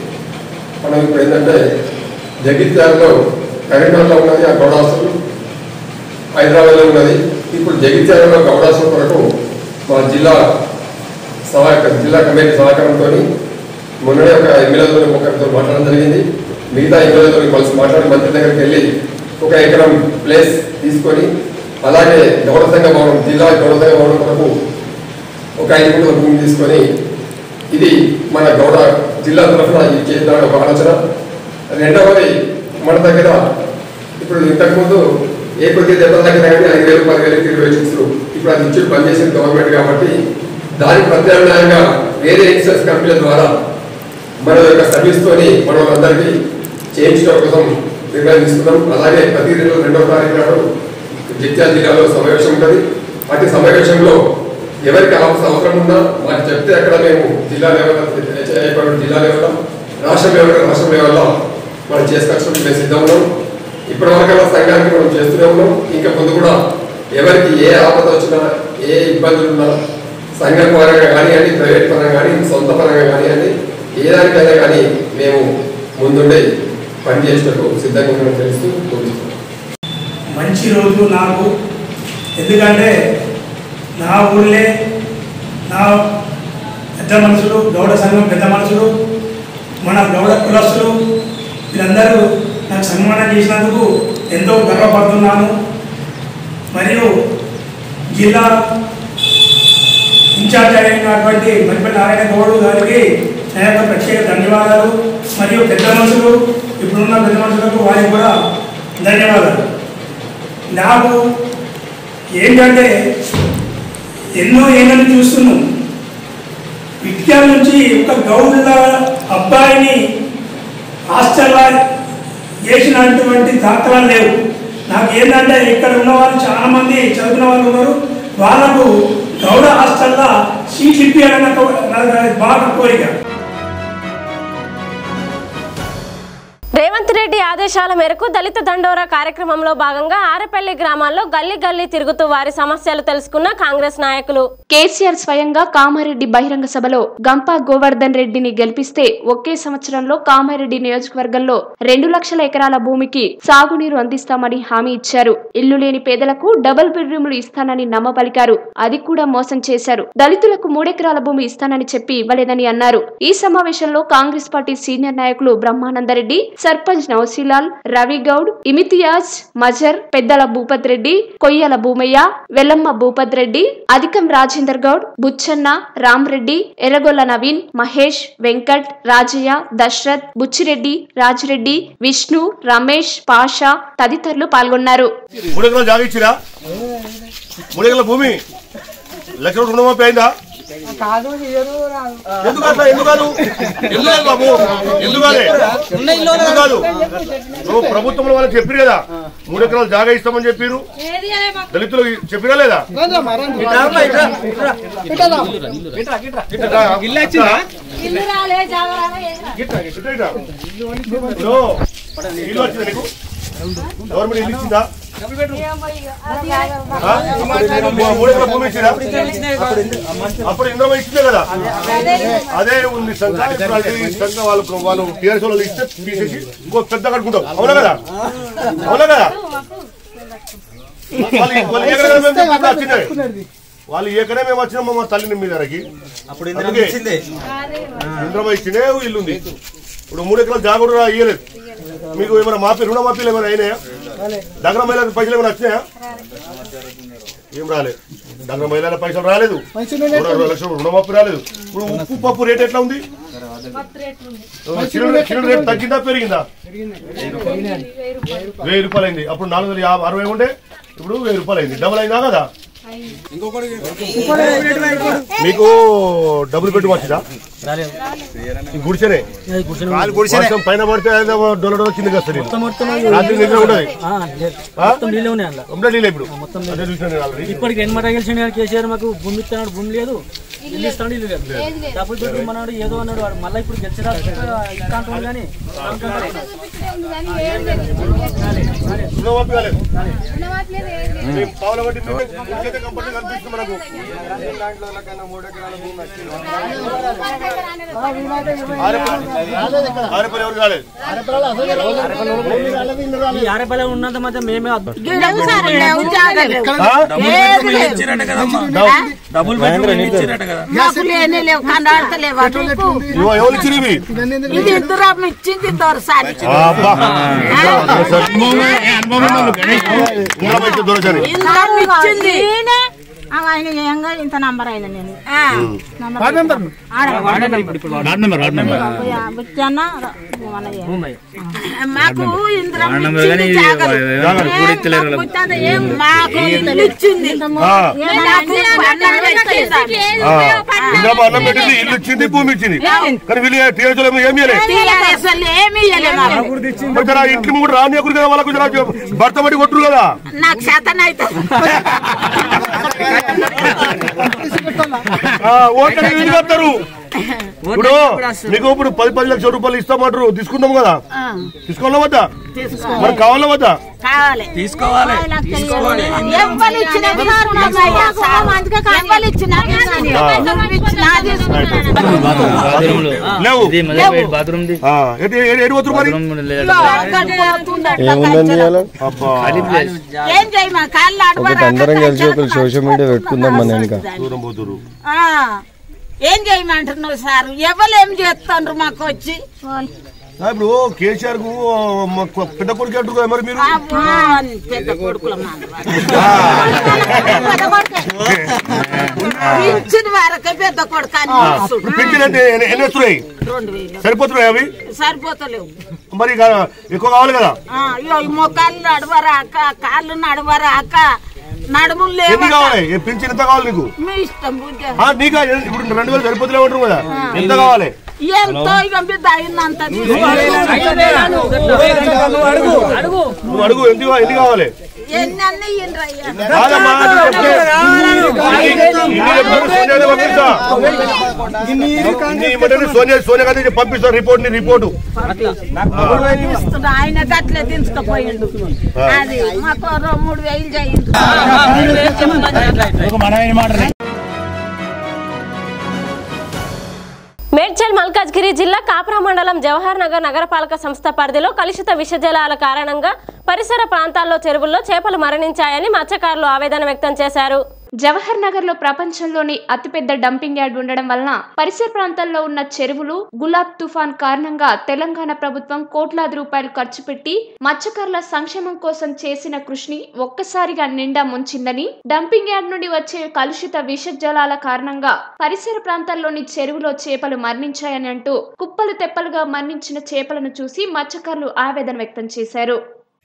మనం ఇప్పుడు ఏంటంటే జగిత్యాలలో కరీంనగర్లో ఉన్నది ఆ గౌడాసులు హైదరాబాద్లో ఉన్నది ఇప్పుడు జగిత్యాలలో గౌడాసుల కొరకు మా జిల్లా సహాయక జిల్లా కమిటీ సహకారంతో మొన్ననే ఒక ఎమ్మెల్యేతో ఒకరితో మాట్లాడడం జరిగింది మిగతా ఎమ్మెల్యేతో కలిసి మాట్లాడి మంత్రి దగ్గరికి వెళ్ళి ఒక ఎకరం ప్లేస్ తీసుకొని అలాగే గౌడ సంఘ భవనం జిల్లా గౌడ సంఘ భవనం కొరకు ఒక ఐదు గుంటల భూమి తీసుకొని ఇది మన గౌడ జిల్లా తరఫున ఇది చేద్దామని ఒక ఆలోచన రెండవది మన దగ్గర ఇప్పుడు ఇంతకుముందు ఏ కొద్ది దెబ్బలు తగ్గినా కానీ ఐదు వేలు పది వేలు ఇరవై చూస్తారు ఇప్పుడు అది ఇచ్చి పనిచేసిన గవర్నమెంట్ కాబట్టి దానికి ప్రత్యామ్నాయంగా వేరే ఇన్సూరెన్స్ కంపెనీల ద్వారా మన యొక్క సర్వీస్తోని మనం అందరికీ చేయించడం కోసం నిర్ణయం తీసుకున్నాం అలాగే ప్రతి నెల రెండవ తారీఖు నాడు జగిత్యాల జిల్లాలో సమావేశం ఉంటుంది అటు సమావేశంలో ఎవరికి అవసరం అవసరం ఉన్నా మాకు చెప్తే అక్కడ మేము జిల్లా లెవెల్ జిల్లా లెవెల్ రాష్ట్ర లెవెల్ రాష్ట్ర లెవెల్లో మనం చేసుకొచ్చిన మేము సిద్ధం ఉన్నాం ఇప్పటి వరకు సంఘానికి మనం చేస్తూనే ఉన్నాం ఇంకా ముందు కూడా ఎవరికి ఏ ఆపద వచ్చినా ఏ ఇబ్బందులు ఉన్నా సంఘం పరంగా కానివ్వండి ప్రైవేట్ పరంగా కానీ సొంత పరంగా కానివ్వండి ఏ దానికైనా కానీ మేము ముందుండే పని చేసినట్టు సిద్ధంగా ఉన్నామని తెలుస్తూ కోరుతున్నాం మంచి రోజు నాకు ఎందుకంటే నా ఊళ్ళే నా పెద్ద మనుషులు గౌడ సంఘం పెద్ద మనుషులు మన గౌడ కులస్తులు వీళ్ళందరూ నాకు సన్మానం చేసినందుకు ఎంతో గర్వపడుతున్నాను మరియు జిల్లా ఇన్ఛార్జ్ అయినటువంటి మరిపల్లి నారాయణ గౌడ్ గారికి నా యొక్క ప్రత్యేక ధన్యవాదాలు మరియు పెద్ద మనుషులు ఇప్పుడున్న పెద్ద మనుషులకు వారికి కూడా ధన్యవాదాలు నాకు ఏంటంటే ఎన్నో ఏళ్ళని చూస్తున్నాం విద్యా నుంచి ఒక గౌడ్ల అబ్బాయిని హాస్టల్లో చేసినటువంటి దాఖలాలు లేవు నాకు ఏంటంటే ఇక్కడ ఉన్న వాళ్ళు చాలా మంది చదువుకున్న వాళ్ళు ఉన్నారు వాళ్ళకు గౌడ హాస్టల్లో సీట్లు ఇప్పించాలని నాకు నాకు బాగా కోరిక రేవంత్ రెడ్డి ఆదేశాల మేరకు దళిత దండోరా కార్యక్రమంలో భాగంగా ఆరపల్లి గ్రామాల్లో గల్లీ గల్లీ తిరుగుతూ వారి సమస్యలు తెలుసుకున్న కాంగ్రెస్ నాయకులు కేసీఆర్ స్వయంగా కామారెడ్డి బహిరంగ సభలో గంపా గోవర్ధన్ రెడ్డిని గెలిపిస్తే ఒకే సంవత్సరంలో కామారెడ్డి నియోజకవర్గంలో రెండు లక్షల ఎకరాల భూమికి సాగునీరు అందిస్తామని హామీ ఇచ్చారు ఇల్లు లేని పేదలకు డబుల్ బెడ్రూములు ఇస్తానని నమ్మపలికారు అది కూడా మోసం చేశారు దళితులకు మూడెకరాల భూమి ఇస్తానని చెప్పి ఇవ్వలేదని అన్నారు ఈ సమావేశంలో కాంగ్రెస్ పార్టీ సీనియర్ నాయకులు బ్రహ్మానందరెడ్డి సర్పంచ్ నౌసిలాల్ రవిగౌడ్ ఇమితియాజ్ మజర్ పెద్దల భూపత్ రెడ్డి కొయ్యల భూమయ్య వెల్లమ్మ భూపత్ రెడ్డి అధికం రాజేందర్ గౌడ్ బుచ్చన్న రామ్రెడ్డి ఎర్రగొల్ల నవీన్ మహేష్ వెంకట్ రాజయ్య దశరథ్ బుచ్చిరెడ్డి రాజిరెడ్డి విష్ణు రమేష్ పాషా తదితరులు పాల్గొన్నారు మూడు ఎకరాలు జాగా ఇచ్చిరా మూడు ఎకరాల భూమి లక్ష రూపాయలు రుణమాఫీ అయిందా కాదు ఎందుకు అట్లా ఎందుకు కాదు ఎందుకు కాదు బాబు ఎందుకు కాదు ఎందుకు కాదు నువ్వు ప్రభుత్వంలో వాళ్ళకి చెప్పారు కదా మూడు ఎకరాలు జాగా ఇస్తామని చెప్పారు దళితులకు చెప్పిరా లేదా ఇల్లు వచ్చిందా? ఇట్లా, ఇట్లా, ఇట్లా. ఇప్పుడు ఇల్లు వచ్చిందా నీకు గవర్నమెంట్ ఇల్లు ఇచ్చిందా ఆ? మూడు ఎకరాల భూమి ఇచ్చిందా అప్పుడు ఇంద్రమ ఇచ్చిందే కదా అదే ఉంది సంఘ ఇప్పుడు అది సంఘ వాళ్ళు వాళ్ళు టీఆర్ఎస్ వాళ్ళు ఇస్తే తీసేసి ఇంకో పెద్ద కట్టుకుంటాం అవునా కదా అవునా కదా వాళ్ళు వాళ్ళు ఏ కన్నా మేము చెప్పింది వచ్చిందే. వాళ్ళు ఏ కన్నా మేము వచ్చినాం మా తల్లిని మీ దగ్గరకి అప్పుడు ఇంద్రమ ఇచ్చిందే ఇల్లు ఉంది ఇప్పుడు మూడు ఎకరాలు జాగ్రత్త ఇయ్యలేదు మీకు ఏమైనా మాఫీ రుణ మాఫీలు ఏమైనా అయినాయా దగ్గర మహిళలకు పైసలు ఏమైనా వచ్చినాయా ఏం రాలేదు దగ్గర మహిళల పైసలు రాలేదు రెండు అరవై లక్షలు రుణమాఫీ రాలేదు ఇప్పుడు ఉప్పు పప్పు రేట్ ఎట్లా ఉంది సిలిండర్ సిలిండర్ రేట్ తగ్గిందా పెరిగిందా వెయ్యి రూపాయలు అయింది అప్పుడు నాలుగు వందల యాభై అరవై ఉండే ఇప్పుడు వెయ్యి రూపాయలు అయింది డబుల్ అయిందా కదా మీకు డబుల్ బెడ్ వచ్చిందా ఈ గుడిసెనే కాలు గుడిసెనే. వర్షం పైన పడితే ఏదో డొల డొల కిందకి వస్తుంది రాత్రి నిద్ర ఉండదు నీళ్ళే ఉన్నాయి అందులో ఉండే నీళ్ళు ఇప్పుడు అదే చూసినా నేను already. ఇప్పటికి ఎన్ని మాట గెలిచిన గారు కేసీఆర్ మాకు భూమి ఇస్తున్నాడు భూమి లేదు ఇల్లు ఇస్తాడు ఇల్లు లేదు డబ్బులు పెట్టి మనవాడు ఏదో అన్నాడు వాడు మళ్ళీ ఇప్పుడు గెలిచినా ఇంకా అంటున్నాడు కానీ రుణమాఫీ కాలేదు. మేము పావుల బట్టి మేము గుడిసెతే కంపల్సరీ కనిపిస్తుంది మనకు ఆరేపల్లి ఎవరు కాలేదు ఈ ఆరేపల్లి ఉన్నంత మధ్య మేమే అద్భుతం. డబుల్ మాకు లేనే లేవు కనబడతలేవు అటు ఇటు. ఇవ్వ, ఎవరు ఇచ్చిర్రు ఇవి? ఇది ఇద్దరు ఇచ్చింది దొరసారి అబ్బా. ఉంగరం అయితే దొరకని. ఇందరం ఇచ్చింది ఆయన ఏంగా ఇంత నంబర్ అయింది నేను వార్డ్ నంబర్? బుచ్చన్న మాకు ఇంద్రం వార్డ్ నంబర్ ఇచ్చింది కానీ ఇది జాగలు. జాగలు కూడా ఇస్తలేరు మాకు వాళ్ళకు. బుచ్చన్న ఏం మాకు ఇల్లు ఇచ్చింది ఆ. మాకు అన్నం పెట్టలేదు. ఆ. ఇందాక అన్నం పెట్టింది ఇల్లు ఇచ్చింది భూమి ఇచ్చింది కానీ వీళ్ళు టీఆర్ఎస్ లో ఏమి ఇవ్వలేదు TRS వాళ్ళు ఏమీ ఇయ్యలే మాకు. మరి జర ఇంటికి కూడా రానియకుడు కదా వాళ్ళకు జర భర్త పడి కొట్టురు కదా నాకు శాతం అయితే ఆ, ఓట్లకి ఎందుకు వస్తారు ఇప్పుడు మీకు ఇప్పుడు పది పది లక్షల రూపాయలు ఇస్తామంటారు తీసుకుందాం కదా తీసుకోవాలా వద్దా మరి కావాలా వద్దా కావాలి తీసుకోవాలి తీసుకోవాలి. ఎవ్వరు ఇచ్చినా తీసుకున్నామయ్యా. ఎవ్వరు ఇచ్చినా తీసుకున్నాం. నువ్వు ఇచ్చినా తీసుకున్నాం. లేవు ఇది మదర్పేట బాత్రూమ్ ది ఆ, ఎటు- ఎటు- ఎటు పోతురు మరి ఏముందండి ఇవాళ అబ్బా. ఏం చేయమా కాళ్ళు ఒకటి అందరం కలిసి ఒకరు సోషల్ మీడియా పెట్టుకుందాం మన వెనక దూరం పోతురు ఆ, ఏం చేయమంటున్నావు సార్ ఎవరు ఏం చేస్తాండ్రు మాకు వచ్చి ఆ, ఇప్పుడు కేసీఆర్ కు ఆ, మా కొ- పెద్ద కొడుకు అంటారు కదా మరి మీరు అబ్బా, పెద్ద కొడుకుల పింఛన్ వరకే పెద్ద కొడుకు అని ఆ, తెలుసు. పింఛన్ అంటే ఎన్ని ఎన్ని వస్తున్నాయి రెండు వేలు సరిపోతున్నాయి అవి సరిపోతలేవు మరి ఇక ఎక్కువ కావాలి కదా ఆ, ఇగో ఈ మొక్కలు నడవరాక కాళ్ళు నడవరాక నడుములు ఎన్ని లేవు కావాలి ఏ పింఛన్ ఎంత కావాలి నీకు మీ ఇష్టం బుజ్జ. ఆ, నీకా ఎ- ఇప్పుడు రెండు వేలు సరిపోతలే అంటారు కదా ఎంత కావాలి ఎంతో ఇక మీద అయినంత నువ్వు అడుగు ఎన్ని కా- ఎన్ని కావాలి ఎన్ని అన్నీ ఇయ్యండ్రయ్యా. కాదమ్మా, నువ్వు చెప్తే ఇన్ని చెప్తే సోనియానే పంపిస్తా. ఇన్ని ఇవ్వమంటే సోనియా సోనియా గాంధీ పంపిస్తా రిపోర్ట్ ని రిపోర్టు ఇస్తున్నా. ఆయన గట్లే దించుకపోయిండు అది మాకు ఓ మూడు వేలు చేయండి మేడ్చల్ మల్కాజ్గిరి జిల్లా కాపురా మండలం జవహర్ నగర్ నగరపాలక సంస్థ పరిధిలో కలుషిత విషజలాల కారణంగా పరిసర ప్రాంతాల్లో చెరువుల్లో చేపలు మరణించాయని మత్స్యకారులు ఆవేదన వ్యక్తం చేశారు జవహర్ నగర్ లో ప్రపంచంలోని అతిపెద్ద డంపింగ్ యార్డ్ ఉండడం వలన పరిసర ప్రాంతాల్లో ఉన్న చెరువులు గులాబ్ తుఫాన్ కారణంగా తెలంగాణ ప్రభుత్వం కోట్లాది రూపాయలు ఖర్చు పెట్టి మత్స్యకారుల సంక్షేమం కోసం చేసిన కృషిని ఒక్కసారిగా నిండా ముంచిందని డంపింగ్ యార్డ్ నుండి వచ్చే కలుషిత విష జలాల కారణంగా పరిసర ప్రాంతాల్లోని చెరువులో చేపలు మరణించాయని అంటూ కుప్పలు తెప్పలుగా మరణించిన చేపలను చూసి మత్స్యకారులు ఆవేదన వ్యక్తం చేశారు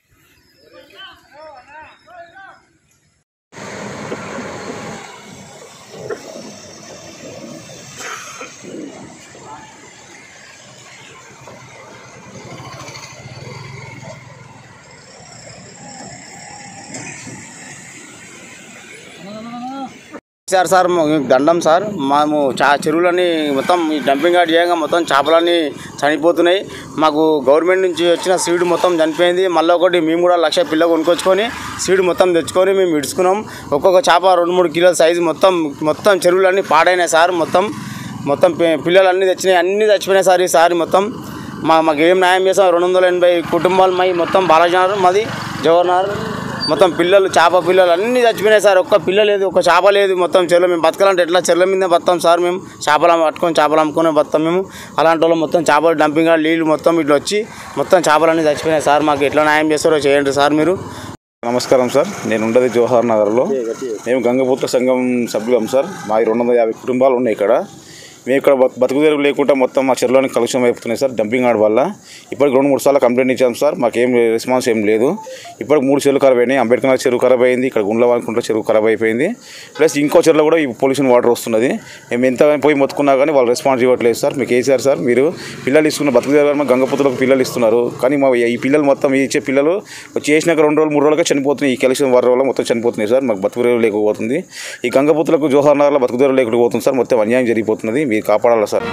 సార్ సార్ మీకు దండం సార్ మేము చా చెరువులన్నీ మొత్తం ఈ డంపింగ్ యార్డ్ చేయగా మొత్తం చేపలన్నీ చనిపోతున్నాయి మాకు గవర్నమెంట్ నుంచి వచ్చిన సీడ్ మొత్తం చనిపోయింది మళ్ళీ ఒకటి మేము కూడా లక్ష పిల్ల కొనుక్కొచ్చుకొని సీడ్ మొత్తం తెచ్చుకొని మేము ఇడుచుకున్నాం ఒక్కొక్క చేప రెండు మూడు కిలోల సైజు మొత్తం మొత్తం చెరువులన్నీ పాడైనాయి సార్ మొత్తం మొత్తం పి- పిల్లలు అన్నీ తెచ్చినాయి అన్నీ చచ్చిపోయినాయి సార్ ఈసారి మొత్తం మా మాకు ఏం న్యాయం చేసాం రెండు వందల ఎనభై కుటుంబాలు మై మొత్తం బాలాజీ మాది జవహర్ మొత్తం పిల్లలు చేప పిల్లలు అన్నీ చచ్చిపోయినాయి సార్ ఒక్క పిల్ల లేదు ఒక్క చేప లేదు మొత్తం చెరువు మేము బతకాలంటే ఎట్లా చెరువుల మీద బతాం సార్ మేము చేపలు పట్టుకొని చేపలు అమ్ముకొని బతాం మేము అలాంటి వాళ్ళు మొత్తం చేపలు డంపింగ్ నీళ్ళు మొత్తం ఇట్లా వచ్చి మొత్తం చేపలన్నీ చచ్చిపోయినాయి సార్ మాకు ఎట్లా న్యాయం చేస్తారో చేయండి సార్ మీరు నమస్కారం సార్ నేను ఉండేది జవహర్ నగర్లో మేము గంగపుత్ర సంఘం సభ్యులం సార్ మా రెండు వందల యాభై కుటుంబాలు ఉన్నాయి ఇక్కడ మేము ఇక్కడ బతు- బతుకుదేరు లేకుండా మొత్తం మా చెరువులోని కలుషితం అయిపోతున్నాయి సార్ డంపింగ్ ఆడ వల్ల ఇప్పటికి రెండు మూడు సార్లు కంప్లైంట్ ఇచ్చాం సార్ మాకేం రెస్పాన్స్ ఏం లేదు ఇప్పటికి మూడు చెరువులు ఖరాబ్ అయినాయి అంబేద్కర్ నగర్ చెరువు ఖరాబ్ అయింది ఇక్కడ గుండ్లవానుకుంట చెరువు ఖరాబ్ అయిపోయింది ప్లస్ ఇంకో చెరువులో కూడా ఈ పొల్యూషన్ వాటర్ వస్తున్నది మేము ఎంత పోయి మొత్తుకున్నా కానీ వాళ్ళు రెస్పాన్స్ ఇవ్వట్లేదు సార్ మీకు వేసారు సార్ మీరు పిల్లలు ఇస్తున్న బతుకుదేరు గంగపుత్రులకు పిల్లలు ఇస్తున్నారు కానీ మా ఈ పిల్లలు మొత్తం ఈ ఇచ్చే పిల్లలు వచ్చి చేసినాక రెండు రోజులు మూడు రోజులుగా చనిపోతున్నాయి ఈ కలుషితం వాటర్ వల్ల మొత్తం చనిపోతున్నాయి సార్ మాకు బతుకుదేరు లేకపోతుంది ఈ గంగపుత్రులకు జోహార్ నగర్లో బతుకుదేరు లేకుండా పోతుంది సార్ మొత్తం అన్యాయం జరిగిపోతున్నది మీరు కాపాడాలి సార్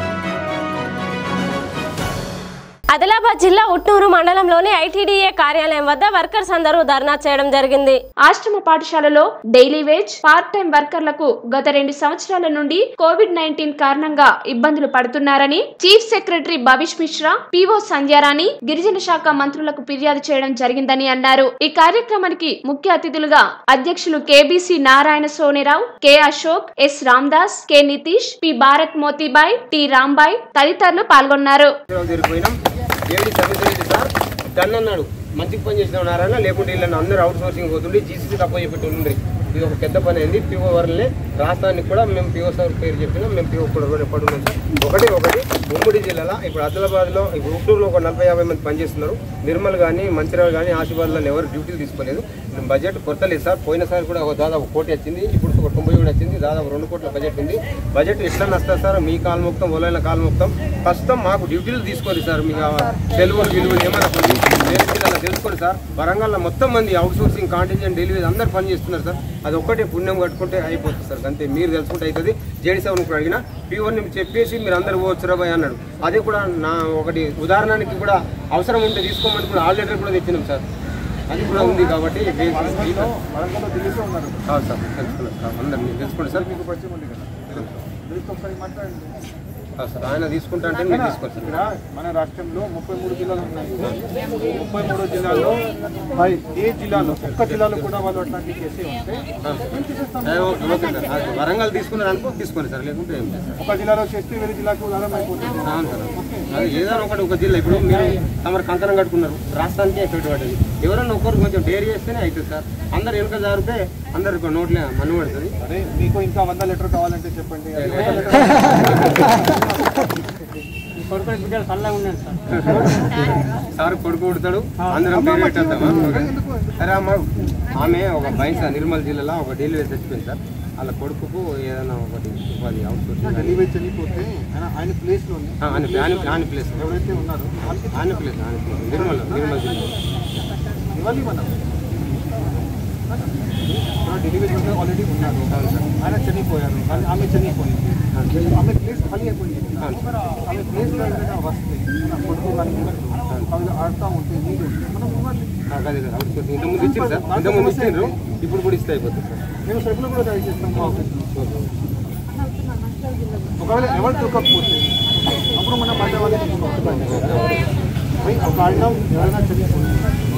ఆదిలాబాద్ జిల్లా ఉట్నూరు మండలంలోని ఐటీడీఏ కార్యాలయం వద్ద వర్కర్స్ అందరూ ధర్నా చేయడం జరిగింది ఆశ్రమ పాఠశాలలో డైలీ వేజ్ పార్ట్ టైం వర్కర్లకు గత రెండు సంవత్సరాల నుండి కోవిడ్ నైన్టీన్ కారణంగా ఇబ్బందులు పడుతున్నారని chief secretary Bhavish Mishra PO Sandhyarani గిరిజన శాఖ మంత్రులకు ఫిర్యాదు చేయడం జరిగిందని అన్నారు ఈ కార్యక్రమానికి ముఖ్య అతిథులుగా అధ్యక్షులు KBC Narayana Sonirao K Ashok S Ramdas K Nitish P Bharat Motibai T Rambai తదితరులు పాల్గొన్నారు తిరిగిపోయినాం AD service Reddy sir done అన్నాడు మంచిగా పని చేసిన నారాయణ లేకుంటే వీళ్ళని అందరూ అవుట్ సోర్సింగ్ పోతుండే జీసీసీ తప్ప చెప్పి ఉండ్రి ఇది ఒక పెద్ద పని అయింది పిఓ వరల్నే రాష్ట్రానికి కూడా మేము పిఓ సార్ పేరు చెప్పినాం మేము పిఓ కూడా ఎప్పుడు ఉన్నాం సార్ ఒకటి ఒకటి ఉమ్మడి జిల్లాలో ఇప్పుడు ఆదిలాబాద్లో ఇప్పుడు ఉట్టూరులో ఒక నలభై యాభై మంది పనిచేస్తున్నారు నిర్మల్ కానీ మంచిర్యాల కానీ ఆసిఫాబాద్లో ఎవరు డ్యూటీలు తీసుకోలేదు ఇప్పుడు బడ్జెట్ కొత్త లేదు సార్ పోయినసారి కూడా ఒక దాదాపు కోటి వచ్చింది ఇప్పుడు ఒక తొంభై కూడా వచ్చింది దాదాపు రెండు కోట్ల బడ్జెట్ ఉంది బడ్జెట్ ఎట్లా వస్తుంది సార్ మీ కాలముక్తం ఓలైన కాలముక్తం ప్రస్తుతం మాకు డ్యూటీలు తీసుకోరు సార్ మీకు ఆ సెలవులు విలువలు ఏమైనా కొన్ని వేరే జిల్లాలో తెలుసుకోండి సార్ వరంగల్లో మొత్తం మంది అవుట్ సోర్సింగ్ కాంటింజెంట్ డెలివరీ అందరు పని చేస్తున్నారు సార్ అది ఒక్కటే పుణ్యం కట్టుకుంటే అయిపోతుంది సార్ అంతే మీరు తెలుసుకుంటే అవుతుంది జేడీ సెవెన్ కూడా అడిగిన పీవన్ చెప్పేసి మీరు అందరు పోవచ్చు రాబాయ్ అన్నాడు అది కూడా నా ఒకటి ఉదాహరణకి కూడా అవసరం ఉంటే తీసుకోమని కూడా ఆల్ లెటర్ కూడా తెచ్చినాం సార్ అది కూడా ఉంది కాబట్టి కాదు సార్ తెలుసుకున్నాం సార్ అందరు మీరు తెలుసుకోండి సార్ మీకు పరిచయం ఉంది కదా కాదు సార్ ఆయన తీసుకుంటా అంటే మీరు తీసుకోండి సార్ ఇక్కడ మన రాష్ట్రంలో ముప్పై మూడు జిల్లాలు ఉన్నాయి ముప్పై మూడు జిల్లాల్లో మరి ఏ జిల్లాలో ఒక్క జిల్లాలో కూడా వాళ్ళు అట్లాంటి చేసి ఉంటే ఏ, ఓకే ఓకే సార్ అది వరంగల్ తీసుకున్నారు అనుకో తీసుకోండి సార్ లేకుంటే ఏం లేదు సార్ ఒక జిల్లాలో చేస్తే వేరే జిల్లాకు ఉదాహరణ అయిపోతుంది అవును సార్ అది ఏదైనా ఒకటి ఒక జిల్లా ఇప్పుడు మీరు తమరు కంకణం కట్టుకున్నారు రాష్ట్రానికి ఎఫెక్ట్ పడ్డది ఎవరైనా ఒకరు కొంచెం డేర్ చేస్తేనే అవుతుంది సార్ అందరు వెనుక జారితే అందరు నోట్లే మన్ను పడుతుంది అదే మీకు ఇంకా వంద లీటర్ కావాలంటే చెప్పండి అది వంద లీటర్ సార్ కొడుకు పుడతాడు అందరం పేరు పెట్టేద్దామా సరే అమ్మ ఆమె ఒక బయట నిర్మల్ జిల్లాలో ఒక డెలివరీ చచ్చిపోయింది సార్ వాళ్ళ కొడుకుకు ఏదైనా ఒకటి ఉపాధి అవుట్ డెలివరీ చనిపోతే ఆయన ఆయన ప్లేస్ లో ఆయన ఆయన ఆయన ప్లేస్ ఎవరైతే ఉన్నారో వాళ్ళకి ఆయన ప్లేస్ ఆయన ప్లేస్ నిర్మల్ నిర్మల్ జిల్లా ఇవ్వాలి మనం డెలివరీ ఆల్రెడీ ఉన్నారు ఆయన చనిపోయారు కానీ ఆమె చనిపోయింది ఆమె ప్లేస్ ఖాళీ అయిపోయింది ఆమె ప్లేస్ లో ఏదైనా వస్తే మన కొడుకు కానీ ఉన్నట్టు వాళ్ళు ఆడుతూ ఉంటే నీళ్ళు మనం ఇవ్వాలి నాకు అది అవుట్ సోర్సింగ్ ఇంతకుముందు ఇచ్చారు సార్ ఇంతకుముందు ఇచ్చిండ్రు ఇప్పుడు కూడా ఇస్తే అయిపోతుంది సార్ మేము సరుకులు కూడా ట్రై చేస్తాం మా ఆఫీస్లో ఒకవేళ ఎవరు దొరకకపోతే అప్పుడు మనం బయట వాళ్ళకి తీసుకోవాలి ఒక అన్నం ఎవరైనా చనిపోయింది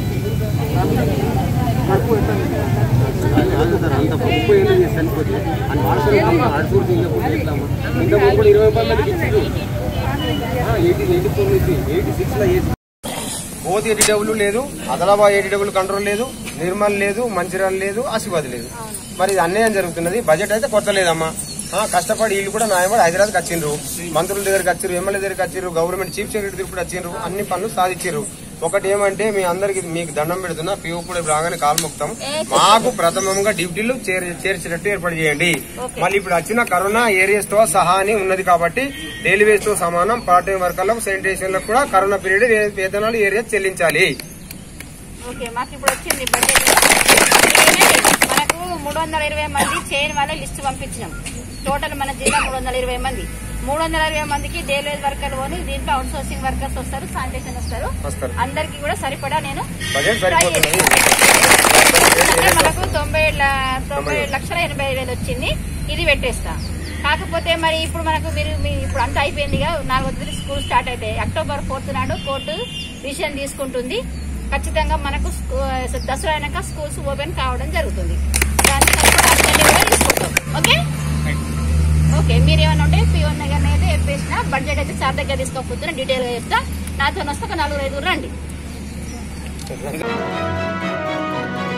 కడుపు ఎంత కాదు సార్ అంత ముప్పై ఏళ్ళు చేసి చనిపోతే అని వాడుతున్న ఆడుతూర్సింగ్ ఎట్లమ్మా ఇంతకుముందు కూడా ఇరవై రూపాయల మందికి ఇచ్చిండ్రు ఎయిటీ ఎయిటీ ఫోర్ నుంచి ఎయిటీ సిక్స్లో వేసి ఓతి ఎయిటీ డబ్బులు లేదు ఆదిలాబాద్ ఎయిటీ డబ్బులు కంట్రోల్ లేదు నిర్మల్ లేదు మంచిర్యాల లేదు ఆసిఫాబాద్ లేదు మరి ఇది అన్యాయం జరుగుతున్నది బడ్జెట్ అయితే కొత్త లేదమ్మా ఆ, కష్టపడి వీళ్ళు కూడా న్యాయపడి హైదరాబాద్కి వచ్చిండ్రు మంత్రుల దగ్గరికి వచ్చిర్రు ఎమ్మెల్యే దగ్గరికి వచ్చిర్రు గవర్నమెంట్ చీఫ్ సెక్రటరీ దగ్గరికి కూడా వచ్చిండ్రు అన్ని పనులు సాధించారు ఒకటి ఏమంటే మీ అందరికి మీకు దండం పెడుతున్నా పిఓ కూడా ఇప్పుడు రాగానే కాలు మొక్తాం మాకు ప్రథమంగా డ్యూటీలు చేర్- చేర్చేటట్టు ఏర్పాటు చేయండి మళ్ళీ ఇప్పుడు వచ్చిన కరోనా ఏరియాస్ తో సహా అని ఉన్నది కాబట్టి డైలీ వేస్ తో సమానం పార్ట్ టైం వర్కర్లకు శానిటేషన్లకు కూడా కరోనా పీరియడ్ వే- వేతనాలు ఏరియా చెల్లించాలి ఓకే మాకు ఇప్పుడు వచ్చింది బడ్జెట్ మనకు మూడు వందల ఇరవై మంది చేయని వాళ్ళ లిస్ట్ పంపించినాం టోటల్ మన జిల్లా మూడు వందల ఇరవై మంది మూడు వందల ఇరవై మందికి డైలీ వర్కర్ పోని దీంట్లో అవుట్ సోర్సింగ్ వర్కర్స్ వస్తారు శానిటేషన్ వస్తారు వస్తారు. అందరికి కూడా సరిపడా నేను బడ్జెట్ ట్రై సరిపోతున్నది అంటే మనకు తొంభై ల- తొంభై లక్షల ఎనభై వేలు వచ్చింది ఇది పెట్టేస్తా కాకపోతే మరి ఇప్పుడు మనకు మీరు మీ ఇప్పుడు అంతా అయిపోయిందిగా నాలుగో తేదీ స్కూల్ స్టార్ట్ అవుతాయి అక్టోబర్ ఫోర్త్ నాడు కోర్టు డిసిషన్ తీసుకుంటుంది ఖచ్చితంగా మనకు స్కూ- దసరా అయినాక స్కూల్స్ ఓపెన్ కావడం జరుగుతుంది దానికి సరిపడా అన్ని కూడా తీసుకుంటాం ఓకే ఓకే మీరు ఏమైనా ఉంటే పిఓన్ దగ్గర అయితే చెప్పేసిన బడ్జెట్ అయితే సార్ దగ్గర తీసుకోకపోతున్నా డీటెయిల్ గా చెప్తా నాతో వస్తే ఒక నలుగురు ఐదుగురు రండి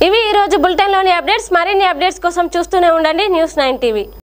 ఇవి ఈ రోజు బులెటిన్లోని అప్డేట్స్ మరిన్ని అప్డేట్స్ కోసం చూస్తూనే ఉండండి న్యూస్ నైన్ టీవీ